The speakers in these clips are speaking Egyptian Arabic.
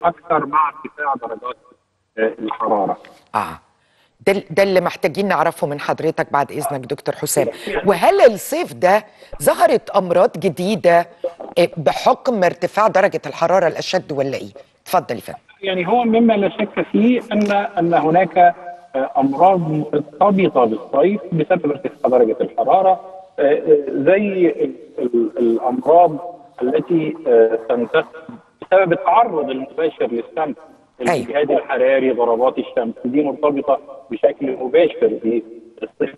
اكثر مع ارتفاع درجات آه، الحراره. اه ده ده اللي محتاجين نعرفه من حضرتك بعد اذنك دكتور حسام وهل الصيف ده ظهرت امراض جديده آه، بحكم ارتفاع درجه الحراره الاشد ولا ايه اتفضل يا فندم يعني هو مما لا شك فيه ان ان هناك آه، امراض مرتبطه بالصيف بسبب ارتفاع درجه الحراره آه، آه، زي ال- ال- الامراض التي آه، تنتقل بسبب التعرض المباشر للشمس أيوة. الاجهاد الحراري ضربات الشمس دي مرتبطه بشكل مباشر بالصيف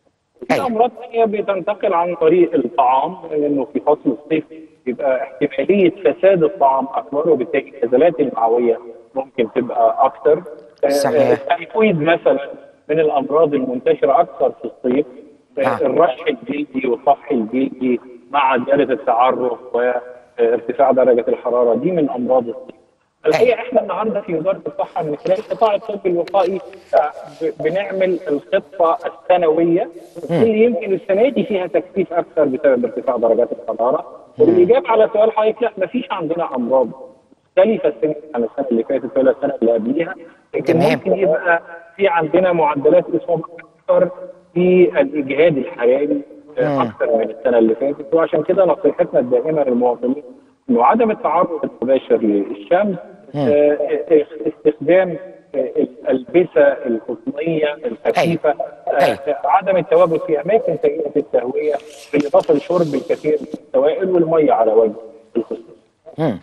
في أيوة. امراض ثانيه بتنتقل عن طريق الطعام لانه في فصل الصيف بيبقى احتماليه فساد الطعام اكبر وبالتالي النزلات المعويه ممكن تبقى اكثر صحيح. التيفويد مثلا من الامراض المنتشره اكثر في الصيف آه. آه. الرش الجلدي والصفح الجلدي مع زياده التعرف وارتفاع درجه الحراره دي من امراض الصيف الحقيقه احنا النهارده في وزاره الصحه من خلال قطاع الطب الوقائي آه، ب- بنعمل الخطه السنويه اللي يمكن السنه دي فيها تكثيف اكثر بسبب ارتفاع درجات الحراره والاجابه على سؤال حضرتك لا ما فيش عندنا امراض مختلفه السنه عن السنه اللي فاتت ولا السنه اللي قبليها لكن تمام. ممكن يبقى في عندنا معدلات اصابه اكثر في الاجهاد الحراري آه، مم. اكثر من السنه اللي فاتت وعشان كده نصيحتنا الدائمه للمواطنين انه عدم التعرض المباشر للشمس آه، آه، استخدام آه، الالبسه القطنيه الخفيفه آه، أيوة. عدم التواجد في اماكن سيئه التهويه بالاضافه لشرب الكثير من السوائل والميه على وجه الخصوص مم.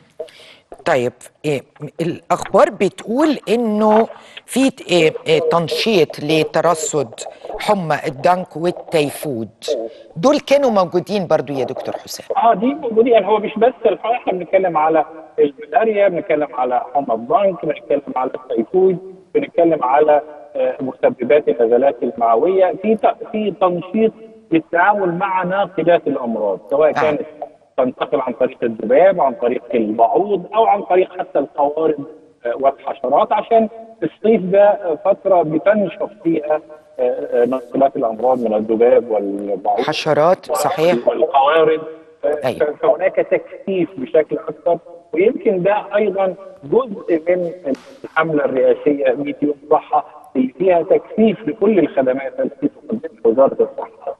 طيب إيه الاخبار بتقول انه في إيه إيه تنشيط لترصد حمى الدنك والتيفود دول كانوا موجودين برضو يا دكتور حسام اه دي موجودين يعني هو مش بس الحقيقه احنا بنتكلم على الملاريا بنتكلم على حمى الضنك بنتكلم على التيفود بنتكلم على آه، مسببات النزلات المعويه في ت- في تنشيط للتعامل مع ناقلات الامراض سواء آه. كانت تنتقل عن طريق الذباب عن طريق البعوض او عن طريق حتى القوارض آه، والحشرات عشان الصيف ده آه، فتره بتنشط فيها آه، آه، ناقلات الامراض من الذباب والبعوض حشرات صحيح والقوارض أيوة. فهناك تكثيف بشكل اكثر ويمكن ده ايضا جزء من الحمله الرئاسيه 100 يوم صحه اللي فيها تكثيف لكل الخدمات التي تقدمها وزاره الصحه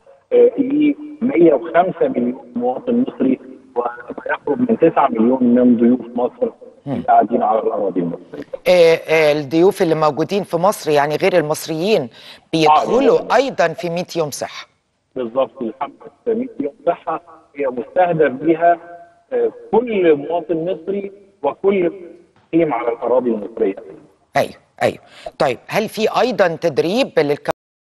ل 105 مليون مواطن مصري وما يقرب من 9 مليون من ضيوف مصر اللي قاعدين على الاراضي المصريه. إيه إيه الضيوف اللي موجودين في مصر يعني غير المصريين بيدخلوا ايضا في 100 يوم صحه بالضبط الحمله 100 يوم صحه هي مستهدف بها آه، كل مواطن مصري وكل مقيم على الاراضي المصريه. ايوه ايوه طيب هل في ايضا تدريب للك